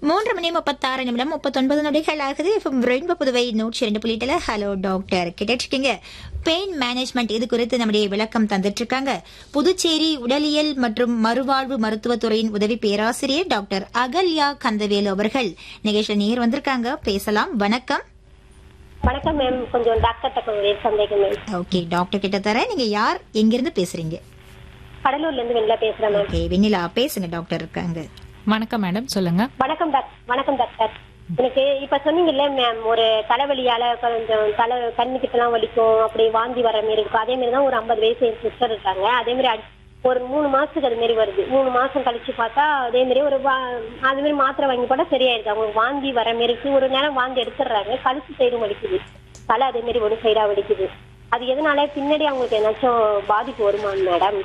மூன்று மணி முப்பத்தாறு நிமிடம் முப்பத்தொன்பது நொடிகள் ஆகுது இப்போ ரெயின்போ புதுவை நூற்றி ரெண்டு புள்ளிட்டுல ஹலோ டாக்டர் கேட்டுருக்கீங்க பெயின் மேனேஜ்மெண்ட் இது குறித்து நம்முடைய விளக்கம் தந்துட்டு இருக்காங்க புதுச்சேரி உடலியல் மற்றும் மறுவாழ்வு மருத்துவத்துறையின் உதவி பேராசிரியர் டாக்டர் அகல்யா கந்தவேலு அவர்கள் நிகழ்ச்சியில் நேர் வந்திருக்காங்க பேசலாம் வணக்கம் வணக்கம் மேம் கொஞ்சம் டாக்டர்கிட்ட கொஞ்சம் சந்தேகம் மேம் ஓகே டாக்டர் கிட்ட தரேன் நீங்க யார் எங்கிருந்து பேசுறீங்க கடலூர்ல இருந்து வெளில பேசுறேன் மேம் ஓகே வெண்ணிலா பேசுங்க டாக்டர் இருக்காங்க வணக்கம் மேடம் சொல்லுங்க வணக்கம் டாக்டர் வணக்கம் டாக்டர் எனக்கு இப்ப சொன்னீங்கல்ல மேம் ஒரு தலைவலியால கொஞ்சம் தலை கண்ணுக்கிட்ட எல்லாம் வலிக்கும் அப்படி வாந்தி வர மாதிரி இருக்கும் அதே மாதிரி தான் ஒரு ஐம்பது வயசு என் சிஸ்டர் இருக்காங்க அதே மாதிரி அடி- ஒரு மூணு மாசத்துக்கு அது மாதிரி வருது மூணு மாசம் கழிச்சு பார்த்தா அதே மாதிரி ஒரு வா- அது மாதிரி மாத்திரை வாங்கி போட்டா சரியாயிருது அவங்களுக்கு வாந்தி வர மாதிரி இருக்கு ஒரு நேரம் வாந்தி எடுத்துடுறாங்க கழுத்து சைடும் வலிக்குது தலை அதே மாதிரி ஒரு சைடா வலிக்குது அது எதனால பின்னாடி அவங்களுக்கு ஏதாச்சும் பாதிப்பு வருமா மேடம்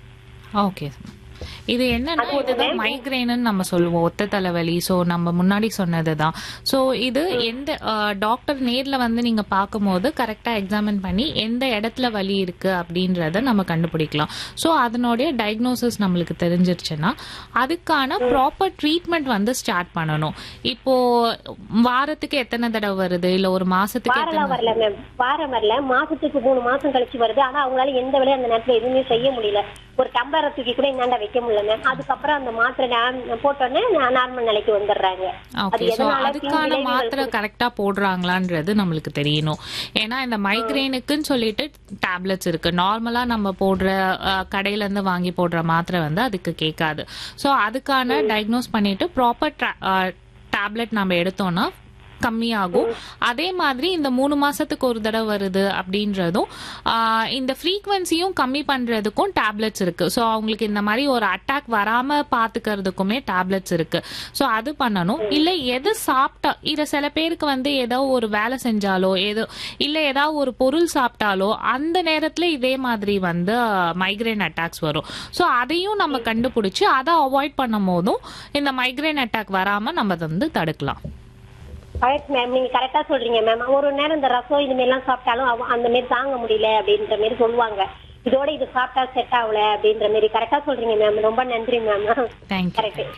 ஓகே இது என்னன்னா இதுதான் மைக்ரேன்னு நம்ம சொல்லுவோம் ஒத்த தலைவலி ஸோ நம்ம முன்னாடி சொன்னது தான் ஸோ இது எந்த டாக்டர் நேர்ல வந்து நீங்க பார்க்கும்போது கரெக்டா எக்ஸாமின் பண்ணி எந்த இடத்துல வலி இருக்கு அப்படின்றத நம்ம கண்டுபிடிக்கலாம் ஸோ அதனுடைய டயக்னோசிஸ் நம்மளுக்கு தெரிஞ்சிருச்சுன்னா அதுக்கான ப்ராப்பர் ட்ரீட்மெண்ட் வந்து ஸ்டார்ட் பண்ணணும் இப்போ வாரத்துக்கு எத்தனை தடவை வருது இல்ல ஒரு மாசத்துக்கு எத்தனை வாரம்லாம் வரல மேம் வாரம் வரல மாசத்துக்கு மூணு மாசம் கழிச்சு வருது ஆனா அவங்களால எந்த வேலையும் அந்த நேரத்துல எதுவுமே செய்ய முடியல ஒரு டம்ளரை தூக்கி கூட இந்தாண்ட வைக்க முடியல மேம் அதுக்கப்புறம் அந்த மாத்திரை நான் போட்டோன்னே நார்மல் நிலைக்கு வந்துடுறாங்க அது ஓகே ஸோ எதனால அதுக்கான பின் மாத்திரை கரெக்டா போடுறாங்களான்றது நம்மளுக்கு தெரியணும் ஏன்னா இந்த மைக்ரேனுக்குன்னு சொல்லிட்டு டேப்லெட்ஸ் இருக்கு நார்மலா நம்ம போடுற அஹ், கடையில இருந்து வாங்கி போடுற மாத்திரை வந்து அதுக்கு கேட்காது ஸோ அதுக்கான டயக்னோஸ் பண்ணிட்டு ப்ராப்பர் டேப்லெட் நம்ம எடுத்தோம்னா கம்மியாகும் அதே மாதிரி இந்த மூணு மாசத்துக்கு ஒரு தடவை வருது அப்படின்றதும் ஆஹ், இந்த ஃப்ரீக்வன்சியும் கம்மி பண்றதுக்கும் டேப்லெட்ஸ் இருக்கு ஸோ அவங்களுக்கு இந்த மாதிரி ஒரு அட்டாக் வராம பாத்துக்கிறதுக்குமே டேப்லெட்ஸ் இருக்கு ஸோ அது பண்ணணும் இல்ல எது சாப்பிட்டா இல்ல சில பேருக்கு வந்து ஏதோ ஒரு வேலை செஞ்சாலோ ஏதோ இல்ல ஏதாவது ஒரு பொருள் சாப்பிட்டாலோ அந்த நேரத்துல இதே மாதிரி வந்து மைக்ரேன் அட்டாக்ஸ் வரும் ஸோ அதையும் நம்ம கண்டுபிடிச்சு அதை அவாய்ட் பண்ணும் போதும் இந்த மைக்ரேன் அட்டாக் வராம நம்ம அதை வந்து தடுக்கலாம் கரெக்ட் மேம் நீங்க கரெக்டா சொல்றீங்க மேம் ஒரு நேரம் இந்த ரசம் இது மாதிரி எல்லாம் சாப்பிட்டாலும் அவ- அந்த மாதிரி தாங்க முடியல அப்படின்ற மாதிரி சொல்லுவாங்க இதோட இது சாப்பிட்டா செட் ஆகல அப்படின்ற மாதிரி கரெக்டா சொல்றீங்க மேம் ரொம்ப நன்றி மேம் தேங்க்யூ கரெக்ட்